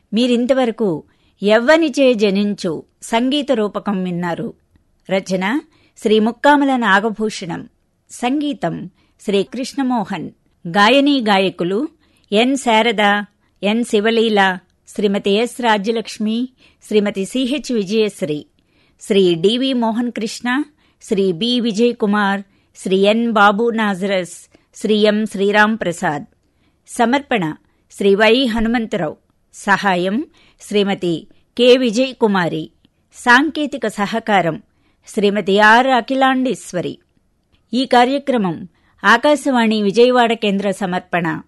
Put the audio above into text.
మీరింతవరకు ఎవ్వనిచే జనించు సంగీత రూపకం విన్నారు రచన శ్రీ ముక్కామల నాగభూషణం సంగీతం శ్రీ కృష్ణమోహన్ గాయనీ గాయకులు N Sharada N Sivaleela Shrimati S Rajyalakshmi Shrimati C H Vijayashri Shri D V Mohan Krishna Shri B Vijay Kumar Shri N Babu Nazarus Shri M Sriram Prasad సమర్పణ శ్రీ వై హనుమంతరావు సహాయం శ్రీమతి కె విజయ్ కుమారి సాంకేతిక సహకారం శ్రీమతి ఆర్ అఖిలాండేశ్వరి ఈ కార్యక్రమం ఆకాశవాణి విజయవాడ కేంద్ర సమర్పణ